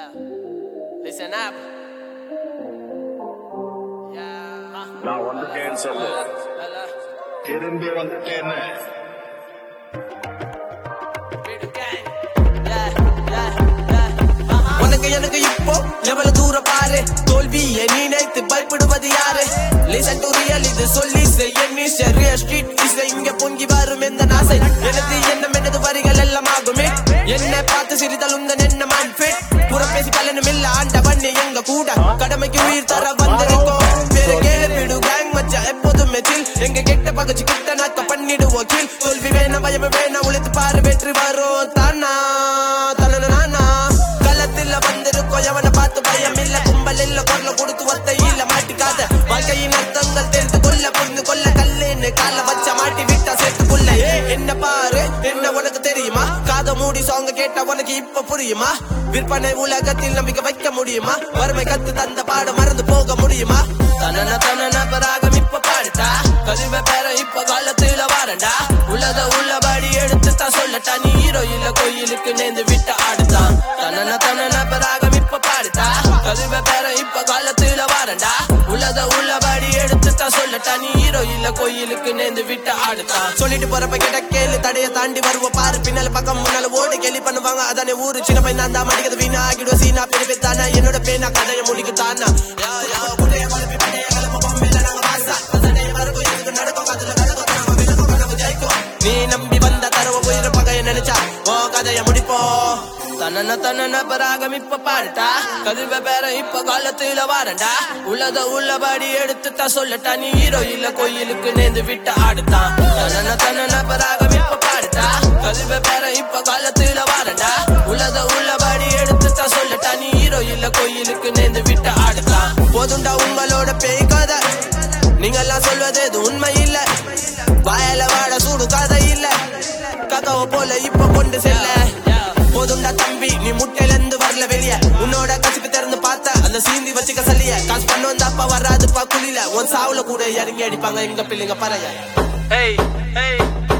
Yeah. Listen up. Yeah. நான் வந்துட்டேன்னு சொல்லு La, la. திரும்பி வந்துட்டேன்னு Freedom gang. Yeah, yeah, yeah. உனக்கு எனக்கு இப்போ எவ்வளவு தூரம் பாரு தோல்வியை நினைத்து பயப்படுவது யாரு லிசன் டு ரியல் இது சொல்லி செய்ய சரியா ஸ்ட்ரீட் இசை இங்க பொங்கி வரும் எந்த நாசை எனது எண்ணம் எனது வரிகள் எல்லாம் ஆகுமே என்னை பார்த்து சிரித்தல் உந்தன் என்ன ஃபிட் புறம் பேசி பலனும் இல்ல ஆண்டவன் எங்க கூட கடமைக்கு உயிர் தர வந்திருக்கோம் பேரு கேளு விடு கேங் மச்சா எப்போதுமே சில் எங்க கெட்ட பகச்சு கிட்ட நாக்க பண்ணிடுவோம் கீழ் தோல்வி வேணாம் பயம் வேணாம் உழைத்து பாரு வெற்றி வரும் தானா தனன நானா களத்துல வந்திருக்கோம் எவனை பார்த்து பயம் இல்ல கும்பல் இல்ல குரல கொடுத்து ஒத்த இல்ல மாட்டிக்காத வாழ்க்கையின் அர்த்தங்கள் தெரிந்து கொள்ள புரிந்து கொள்ள கல்லுன்னு கால வச்ச மாட்டி விட்டா சேர்த்துக்குள்ள ஏ என்ன பாரு என்ன உனக்கு தெரியுமா காத மூடி சாங்க கேட்டா உனக்கு இப்ப புரியுமா விற்பனை உலகத்தில் நம்பிக்கை வைக்க முடியுமா வறுமை கத்து தந்த பாட மறந்து போக முடியுமா தனன தனன பராகம் இப்ப பாடுட்டா கருவ பேர இப்ப காலத்துல வாரண்டா உள்ளத உள்ளபடி எடுத்து தான் சொல்லட்டா நீ ஹீரோ இல்ல கோயிலுக்கு நேர்ந்து விட்ட ஆடுதான் தனன தனன பராகம் இப்ப பாடுட்டா கருவ பேர இப்ப காலத்துல வாரண்டா உள்ளத உள்ளபடி எடுத்து தான் சொல்லட்டா நீ ஹீரோ இல்ல கோயிலுக்கு நேர்ந்து விட்ட ஆடுதான் சொல்லிட்டு போறப்ப கிட்ட கேளு தடைய தாண்டி வருவோம் பாரு பின்னால பக்கம் முன்னால ஓடி கேலி பண்ணுவாங்க அதானே ஊரு சின்ன பையன் நான் தான் மடிக்கிறது வீணா ஆகிடுவோம் சீனா பெரிய பெத்தானா என்னோட பேனா கதையை முடிக்கு தானா யா யா புடைய குழப்பி படைய கிளம்ப பொம்மையில நாங்க பாசா சண்டைய வரக்கும் எதுக்கு நடக்கும் அதுல நடக்கும் நம்ம விலகும் கனவு ஜெயிக்கும் நீ நம்பி வந்த தரவ உயிர பகைய நினைச்சா ஓ கதைய முடிப்போம் தன்னன தன்னன பராகம் இப்ப பாடுட்டா கதிவ பேர இப்ப காலத்துல வாரண்டா உள்ளத உள்ளபடி எடுத்து தான் சொல்லட்டா நீ ஹீரோ இல்ல கோயிலுக்கு நேர்ந்து விட்டு ஆடுத்தான் தன்னன தன்னன பராகம் இப்ப பாடுட்டா கதிவ பேர இப்ப காலத்துல வாரண்டா உள்ளத உள்ளபடி எடுத்து தான் சொல்லட்டா நீ ஹீரோ இல்ல கோயிலுக்கு நேர்ந்து விட்டு ஆடுத்தான் போதுண்டா உங்களோட பேய் கதை நீங்கெல்லாம் சொல்வது இது உண்மை இல்ல வாயில வாட சூடு கதை இல்ல கதவ போல இப்ப கொண்டு செல்ல போதும்டா தம்பி நீ முட்டையில இருந்து வரல வெளிய உன்னோட கசிப்பு திறந்து பார்த்த அந்த சீந்தி வச்சுக்க சல்லிய காசு பண்ண வந்தா அப்பா வராதுப்பா குளில உன் சாவுல கூட இறங்கி அடிப்பாங்க எங்க பிள்ளைங்க பறைய Hey, hey.